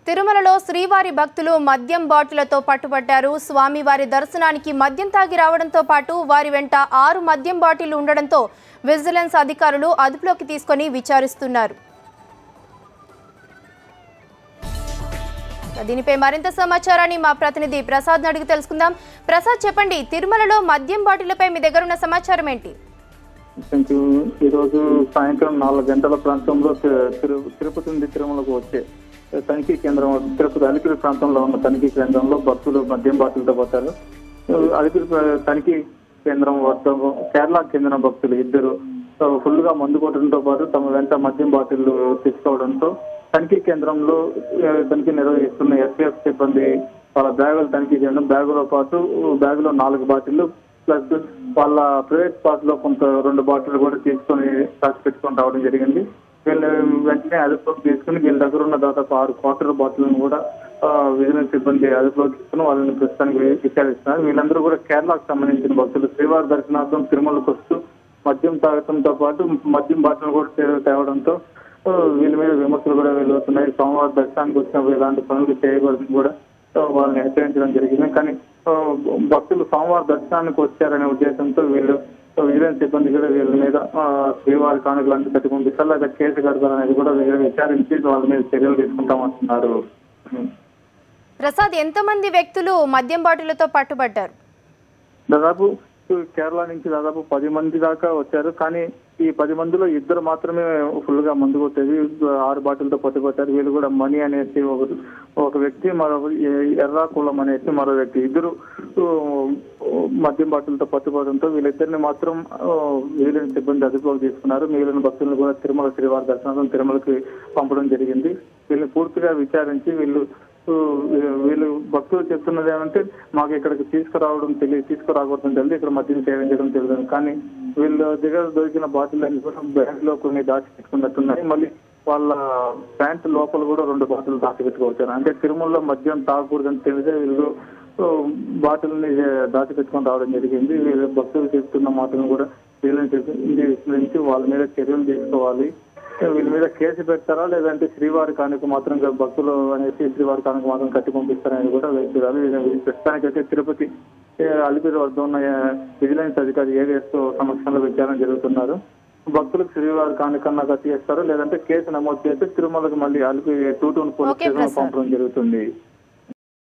తిరుమలలో శ్రీవారి భక్తులు మద్యం బాటిళ్లతో పట్టుబట్టారు స్వామివారి దర్శనానికి మద్యం తాగి రావడంతో పాటు వారి వెంట ఆరు మద్యం బాటిళ్లు ఉండడంతో విజిలెన్స్ అధికారులు అదుపులోకి తీసుకొని విచారిస్తున్నారు దీనిపై మరింత సమాచారాన్ని మా ప్రతినిధి ప్రసాద్ అడిగి తెలుసుకుందాం ప్రసాద్ చెప్పండి తిరుమలలో మద్యం బాటిళ్లపై మీ దగ్గర ఉన్న సమాచారం ఏంటి థ్యాంక్ యూ ఈ రోజు సాయంత్రం నాలుగు గంటల ప్రాంతంలో తి- తిరు- తిరుపతి నుండి తిరుమలకు వచ్చే తనిఖీ కేంద్రం తిరుపతి అలిపిరి ప్రాంతంలో ఉన్న తనిఖీ కేంద్రంలో భక్తులు మద్యం బాటిల్తో పోతారు అలిపిరి ప్ర- తనిఖీ కేంద్రం వద్ద కేరళకు చెందిన భక్తులు ఇద్దరు ఫుల్ గా మందు కొట్టడంతో పాటు తమ వెంట మద్యం బాటిల్లు తెచ్చుకోవడంతో తనిఖీ కేంద్రంలో ఆ, తనిఖీ నిర్వహిస్తున్న ఎస్పీఎఫ్ సిబ్బంది వాళ్ళ బ్యాగులు తనిఖీ చేయడం బ్యాగులో పాటు బ్యాగులో నాలుగు బాటిల్లు ప్లస్ వాళ్ళ ప్రైవేట్ స్పాట్ లో కొంత రెండు బాటిల్ కూడా తీసుకొని రాసి పెట్టుకొని రావడం జరిగింది వీళ్ళు వెంటనే అదుపులోకి తీసుకుని వీళ్ళ దగ్గర ఉన్న దాదాపు ఆరు క్వార్టర్ బాటిల్ను కూడా ఆ, విజిలెన్స్ సిబ్బంది అదుపులోకి తీసుకుని వాళ్ళని ప్రస్తుతానికి విచారిస్తున్నారు వీళ్ళందరూ కూడా కేరళకు సంబంధించిన భక్తులు శ్రీవారి దర్శనార్థం తిరుమలకు వస్తూ మద్యం తాగడంతో పాటు మద్యం బాటిల్ కూడా తే- తేవడంతో ఆ, వీళ్ళ మీద విమర్శలు కూడా వెలువతున్నాయి సోమవారం దర్శనానికి వచ్చినప్పుడు ఇలాంటి పనులు చేయకూడదని కూడా ఆ, వాళ్ళని హెచ్చరించడం జరిగింది కానీ ఆ, భక్తులు సోమవారం దర్శనానికి వచ్చారనే ఉద్దేశంతో వీళ్ళు ఆ, విజిలెన్స్ సిబ్బంది కూడా వీళ్ళ మీద ఆ, శ్రీవారి కానుకలు అన్ని కట్టి పంపిస్తారు లేదా కేసు కడతారనేది కూడా వీళ్ళు విచారించి వాళ్ళ మీద చర్యలు తీసుకుంటామంటున్నారు ప్రసాద్ ఎంతమంది వ్యక్తులు మద్యం బాటిళ్లతో పట్టుబట్టారు దాదాపు కేరళ నుంచి దాదాపు పది మంది దాకా వచ్చారు కానీ ఈ పది మందిలో ఇద్దరు మాత్రమే ఫుల్ గా మందు కొట్టేది ఆరు బాటిల్తో పట్టుకొచ్చారు వీళ్ళు కూడా మణి అనేసి ఒక ఒక వ్యక్తి మరో ఎర్రా కులం అనేసి మరో వ్యక్తి ఇద్దరు ఆ, మద్యం బాటిల్తో పట్టుకోవడంతో వీళ్ళిద్దరిని మాత్రం ఆ, వీళ్ళని సిబ్బంది అదుపులోకి తీసుకున్నారు మిగిలిన భక్తులను కూడా తిరుమల శ్రీవారి దర్శనం తిరుమలకి పంపడం జరిగింది వీళ్ళని పూర్తిగా విచారించి వీళ్ళు సో, వీళ్ళు భక్తులు చెప్తున్నది ఏమంటే మాకు ఇక్కడికి తీసుకురావడం తెలియదు తీసుకురాకూడదని తెలియదు ఇక్కడ మద్యం సేవించడం తెలియదు కానీ వీళ్ళ దగ్గర దొరికిన బాటిల్ అన్ని కూడా బ్యాగ్ లో కొన్ని దాచి పెట్టుకున్నట్టున్నాయి మళ్ళీ వాళ్ళ ప్యాంట్ లోపల కూడా రెండు బాటిల్ దాచి పెట్టుకోవచ్చారు అంటే తిరుమలలో మద్యం తాగకూడదని తెలిసే వీళ్ళు బాటిల్ని దాచి పెట్టుకొని రావడం జరిగింది వీళ్ళు భక్తులు చెప్తున్న మాటలను కూడా వీళ్ళని చెప్పి విశ్లేషించి వాళ్ళ మీద చర్యలు తీసుకోవాలి వీళ్ళ మీద కేసు పెడతారా లేదంటే శ్రీవారి కానుక మాత్రం భక్తులు అనేసి శ్రీవారి కానుక మాత్రం కట్టి పంపిస్తారనేది కూడా వేచి చూడాలి ఇది ప్రస్తుతానికైతే తిరుపతి ఏ, అలిపిరి వద్ద ఉన్న ఏ, విజిలెన్స్ అధికారి ఏవిఎస్ సమక్షంలో విచారణ జరుగుతున్నారు భక్తులకు శ్రీవారి కానుకన్నా కట్టి చేస్తారో లేదంటే కేసు నమోదు చేస్తే తిరుమలకు మళ్ళీ అలిపి two town police okay, station Prasad. పంపడం జరుగుతుంది